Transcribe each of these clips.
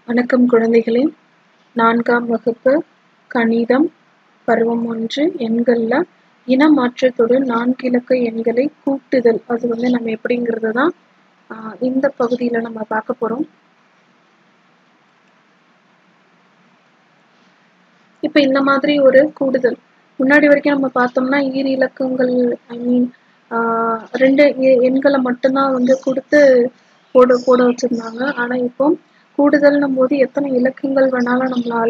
வணக்கம் குழந்தைகளே நான்காம் வகுப்பு கணிதம் பருவம் ஒன்று எண்கள்ல இனமாற்றத்தோடு நான்கிலக்க எண்களை கூட்டுதல் அது வந்து நம்ம எப்படிங்கிறது தான் ஆஹ் இந்த பகுதியில் நம்ம பார்க்க போறோம் இப்போ இந்த மாதிரி ஒரு கூடுதல் முன்னாடி வரைக்கும் நம்ம பார்த்தோம்னா ஈர் இலக்கங்கள் ஐ மீன் ரெண்டு எ- எண்களை மட்டும்தான் வந்து கொடுத்து போட போட வச்சிருந்தாங்க ஆனா இப்போ கூடுதல்னும் போது எத்தனை இலக்கங்கள் வேணாலும் நம்மளால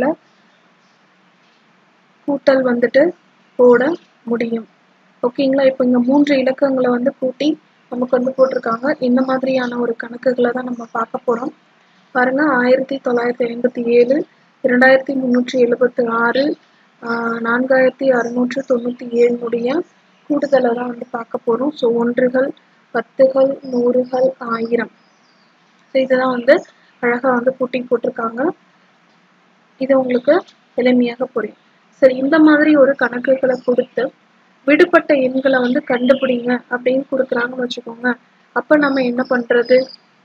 கூட்டல் வந்துட்டு போட முடியும் ஓகேங்களா இப்போ இங்க மூன்று இலக்கங்களை வந்து கூட்டி நமக்கு வந்து போட்டிருக்காங்க இந்த மாதிரியான ஒரு கணக்குகளை தான் நம்ம பார்க்க போறோம் பாருங்க ஆயிரத்தி தொள்ளாயிரத்தி ஐம்பத்தி ஏழு இரண்டாயிரத்தி முந்நூற்றி எழுபத்தி ஆறு ஆஹ் நான்காயிரத்தி அறுநூற்று தொண்ணூற்றி ஏழுனுடைய கூடுதலை தான் வந்து பார்க்க போறோம் ஸோ ஒன்றுகள் பத்துகள் நூறுகள் ஆயிரம் ஸோ இதுதான் வந்து அழகா வந்து கூட்டி போட்டிருக்காங்க இது உங்களுக்கு எளிமையாக புரியும் சரி இந்த மாதிரி ஒரு கணக்குகளை கொடுத்து விடுபட்ட எண்களை வந்து கண்டுபிடிங்க அப்படின்னு கொடுக்குறாங்கன்னு வச்சுக்கோங்க அப்ப நம்ம என்ன பண்றது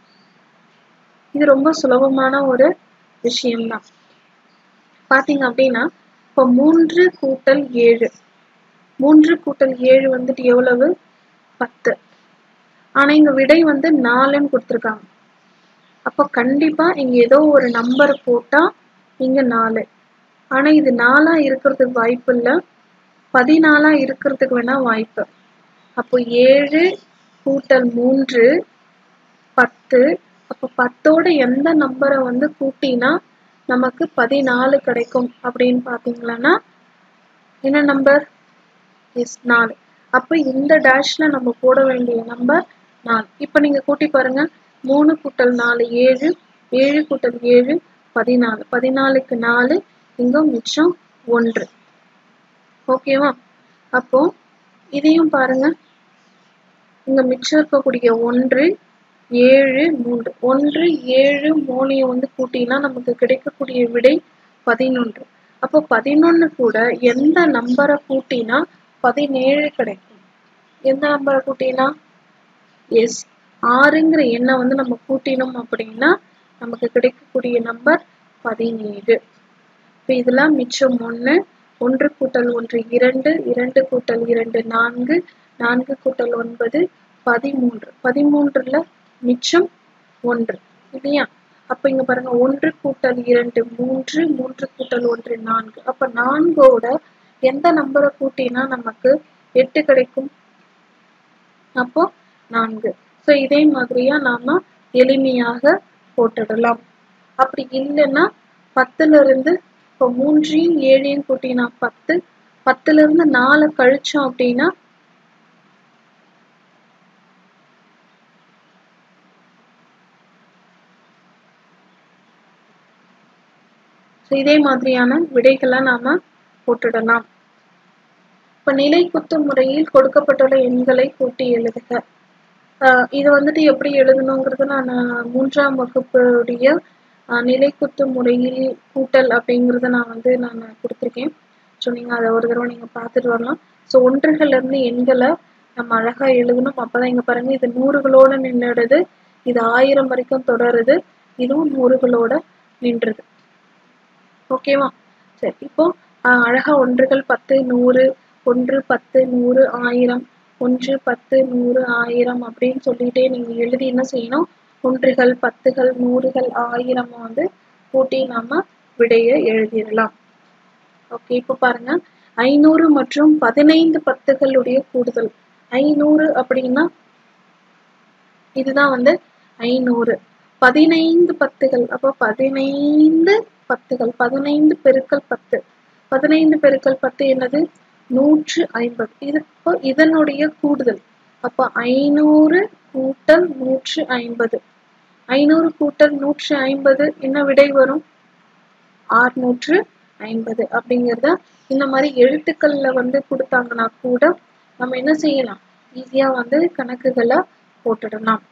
இது ரொம்ப சுலபமான ஒரு விஷயம்தான் பாத்தீங்க அப்படின்னா இப்போ மூன்று கூட்டல் ஏழு மூன்று கூட்டல் ஏழு வந்துட்டு எவ்வளவு பத்து ஆனா இங்க விடை வந்து நாலுன்னு கொடுத்துருக்காங்க அப்ப கண்டிப்பா இங்க ஏதோ ஒரு நம்பர் போட்டா இங்க நாலு ஆனா இது நாலா இருக்கிறதுக்கு வாய்ப்பு இல்ல பதினாலா இருக்கிறதுக்கு வேணா வாய்ப்பு அப்போ ஏழு கூட்டல் மூன்று பத்து அப்போ பத்தோட எந்த நம்பரை வந்து கூட்டினா நமக்கு பதினாலு கிடைக்கும் அப்படின்னு பாத்தீங்களன்னா என்ன நம்பர் எஸ் நாலு அப்போ இந்த டேஷ்ல நம்ம போட வேண்டிய நம்பர் நாலு இப்போ நீங்க கூட்டி பாருங்க மூணு கூட்டல் நாலு ஏழு ஏழு கூட்டல் ஏழு பதினாலு பதினாலுக்கு நாலு இங்க மிச்சம் ஒன்று ஓகேவா அப்போ இதையும் பாருங்க இங்க மிச்சம் இருக்கக்கூடிய ஒன்று ஏழு மூன்று ஒன்று ஏழு மூணையும் வந்து கூட்டினா நமக்கு கிடைக்கக்கூடிய விடை பதினொன்று அப்போ பதினொன்னு கூட எந்த நம்பரை கூட்டினா பதினேழு கிடைக்கும் எந்த நம்பரை கூட்டினா எஸ் ஆறுங்கிற எண்ணை வந்து நம்ம கூட்டினோம் அப்படின்னா நமக்கு கிடைக்கக்கூடிய நம்பர் பதினேழு இப்போ இதெல்லாம் மிச்சம் ஒன்று ஒன்று கூட்டல் ஒன்று இரண்டு இரண்டு கூட்டல் இரண்டு நான்கு நான்கு கூட்டல் ஒன்பது பதிமூன்று பதிமூன்றுல மிச்சம் ஒன்று இல்லையா அப்ப இங்க பாருங்க ஒன்று கூட்டல் இரண்டு மூன்று மூன்று கூட்டல் ஒன்று நான்கு அப்ப நான்கோட எந்த நம்பரை கூட்டினா நமக்கு எட்டு கிடைக்கும் அப்போ நான்கு ஸோ இதே மாதிரியா நாம எளிமையாக போட்டுடலாம் அப்படி இல்லைன்னா பத்துல இருந்து இப்போ மூன்றையும் ஏழையும் கூட்டினா பத்து பத்துல இருந்து நாலு கழிச்சோம் அப்படின்னா So, இதே மாதிரியான விடைகளை நாம போட்டுடலாம் இப்ப நிலை குத்து முறையில் கொடுக்கப்பட்டுள்ள எண்களை கூட்டி எழுதுக ஆஹ் இது வந்துட்டு எப்படி எழுதணுங்கிறது நான் மூன்றாம் வகுப்புடைய ஆஹ் நிலை குத்து முறையில் கூட்டல் அப்படிங்கிறத நான் வந்து நான் கொடுத்துருக்கேன் ஸோ நீங்கள் அதை ஒரு தடவை நீங்கள் பார்த்துட்டு வரலாம் ஸோ ஒன்றுகள்ல இருந்து எண்களை நம்ம அழகா எழுதணும் அப்பதான் இங்க பாருங்க இது நூறுகளோட நின்றுடுது இது ஆயிரம் வரைக்கும் தொடருது இதுவும் நூறுகளோட நின்றுது ஓகேவா சரி இப்போ ஆஹ் அழகா ஒன்றுகள் பத்து நூறு ஒன்று பத்து நூறு ஆயிரம் ஒன்று பத்து நூறு ஆயிரம் அப்படின்னு சொல்லிட்டே நீங்க எழுதி என்ன செய்யணும் ஒன்றுகள் பத்துகள் நூறுகள் ஆயிரம் வந்து கூட்டி நாம விடைய எழுதிடலாம் ஓகே இப்போ பாருங்க ஐநூறு மற்றும் பதினைந்து பத்துகளுடைய கூடுதல் ஐநூறு அப்படின்னா இதுதான் வந்து ஐநூறு பதினைந்து பத்துகள் அப்போ பதினைந்து பத்துகள் பதினைந்து பெருக்கல் பத்து பதினைந்து பெருக்கல் பத்து என்னது நூற்று ஐம்பது இது இப்போ இதனுடைய கூடுதல் அப்போ ஐநூறு கூட்டல் நூற்று ஐம்பது ஐநூறு கூட்டல் நூற்று ஐம்பது என்ன விடை வரும் ஆறுநூற்று ஐம்பது அப்படிங்கிறத இந்த மாதிரி எழுத்துக்கள்ல வந்து கொடுத்தாங்கன்னா கூட நம்ம என்ன செய்யலாம் ஈஸியா வந்து கணக்குகளை போட்டுடலாம்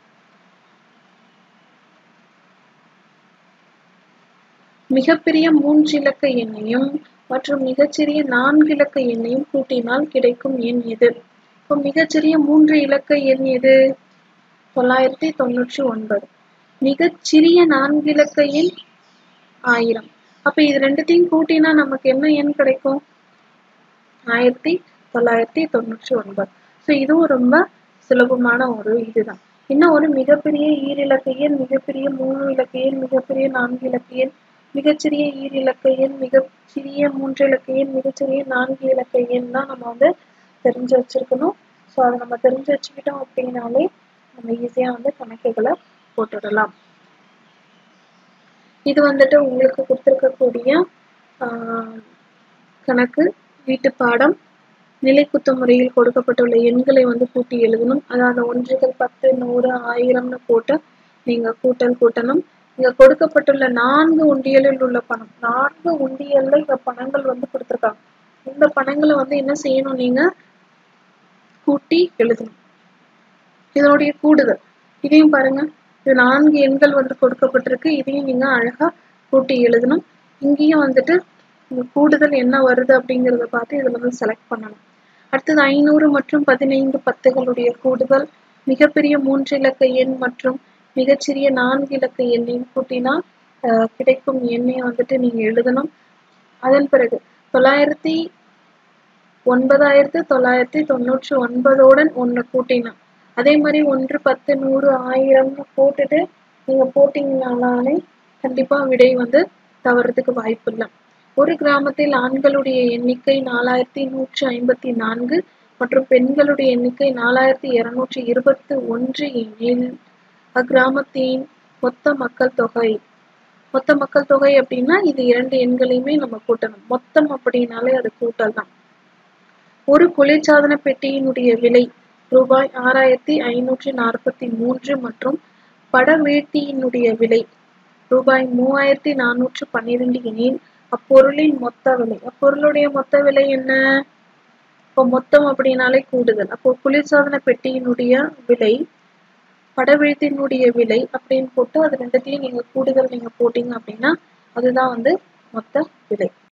மிகப்பெரிய மூன்றிலக்க எண்ணையும் மற்றும் மிகச்சிறிய நான்கு இலக்க எண்ணையும் கூட்டினால் கிடைக்கும் எண் எது இப்போ மிகச்சிறிய மூன்று இலக்க எண் எது தொள்ளாயிரத்தி தொண்ணூற்றி ஒன்பது மிகச்சிறிய நான்கு இலக்க எண் ஆயிரம் அப்ப இது ரெண்டுத்தையும் கூட்டினா நமக்கு என்ன எண் கிடைக்கும் ஆயிரத்தி தொள்ளாயிரத்தி தொண்ணூற்றி ஒன்பது ஸோ இதுவும் ரொம்ப சுலபமான ஒரு இதுதான் இன்னும் ஒரு மிகப்பெரிய ஈரிலக்க எண் மிகப்பெரிய மூணு இலக்க எண் மிகப்பெரிய நான்கு இலக்க எண் மிகச்சிறிய ஈரிலக்க எண் மிகச்சிறிய மூன்று இலக்க எண் மிகச்சிறிய நான்கு இலக்க எண் தான் நம்ம வந்து தெரிஞ்சு வச்சிருக்கணும் ஸோ அதை நம்ம தெரிஞ்சு வச்சுக்கிட்டோம் அப்படின்னாலே நம்ம ஈஸியாக வந்து கணக்குகளை போட்டுடலாம் இது வந்துட்டு உங்களுக்கு கொடுத்துருக்கக்கூடிய கணக்கு வீட்டு பாடம் நிலைக்குத்து முறையில் கொடுக்கப்பட்டுள்ள எண்களை வந்து கூட்டி எழுதணும் அதாவது ஒன்றுகள் பத்து நூறு ஆயிரம்னு போட்டு நீங்க கூட்டல் கூட்டணும் இங்க கொடுக்கப்பட்டுள்ள நான்கு உண்டியலில் உள்ள பணம் நான்கு உண்டியல்ல இங்க பணங்கள் வந்து கொடுத்துருக்காங்க இந்த பணங்களை வந்து என்ன செய்யணும் நீங்க கூட்டி எழுதணும் இதனுடைய கூடுதல் இதையும் பாருங்க இது நான்கு எண்கள் வந்து கொடுக்கப்பட்டிருக்கு இதையும் நீங்க அழகா கூட்டி எழுதணும் இங்கேயும் வந்துட்டு கூடுதல் என்ன வருது அப்படிங்கிறத பார்த்து இதுல வந்து செலக்ட் பண்ணணும் அடுத்தது ஐநூறு மற்றும் பதினைந்து பத்துகளுடைய கூடுதல் மிகப்பெரிய மூன்று இலக்க எண் மற்றும் மிகச்சிறிய நான்கு இலக்க எண்ணையும் கூட்டினா கிடைக்கும் எண்ணை வந்துட்டு நீங்க எழுதணும் அதன் பிறகு தொள்ளாயிரத்தி ஒன்பதாயிரத்து தொள்ளாயிரத்தி தொண்ணூற்றி ஒன்பதோடன் ஒன்று கூட்டினா அதே மாதிரி ஒன்று பத்து நூறு ஆயிரம்னு போட்டுட்டு நீங்க போட்டீங்கனாலே கண்டிப்பா விடை வந்து தவறதுக்கு வாய்ப்பு இல்லை ஒரு கிராமத்தில் ஆண்களுடைய எண்ணிக்கை நாலாயிரத்தி நூற்றி ஐம்பத்தி நான்கு மற்றும் பெண்களுடைய எண்ணிக்கை நாலாயிரத்தி இருநூற்றி இருபத்தி ஒன்று எனில் அக்கிராமத்தின் மொத்த மக்கள் தொகை மொத்த மக்கள் தொகை அப்படின்னா இது இரண்டு எண்களையுமே நம்ம கூட்டணும் மொத்தம் அப்படின்னாலே அது கூட்டல் தான் ஒரு குளிர்சாதன பெட்டியினுடைய விலை ரூபாய் ஆறாயிரத்தி ஐநூற்றி நாற்பத்தி மூன்று மற்றும் படவேட்டியினுடைய விலை ரூபாய் மூவாயிரத்தி நானூற்று பன்னிரெண்டு எனில் அப்பொருளின் மொத்த விலை அப்பொருளுடைய மொத்த விலை என்ன இப்போ மொத்தம் அப்படின்னாலே கூடுதல் அப்போ குளிர்சாதன பெட்டியினுடைய விலை படவெழுத்தினுடைய விலை அப்படின்னு போட்டு அது ரெண்டுத்தையும் நீங்க கூடுதல் நீங்க போட்டீங்க அப்படின்னா அதுதான் வந்து மொத்த விலை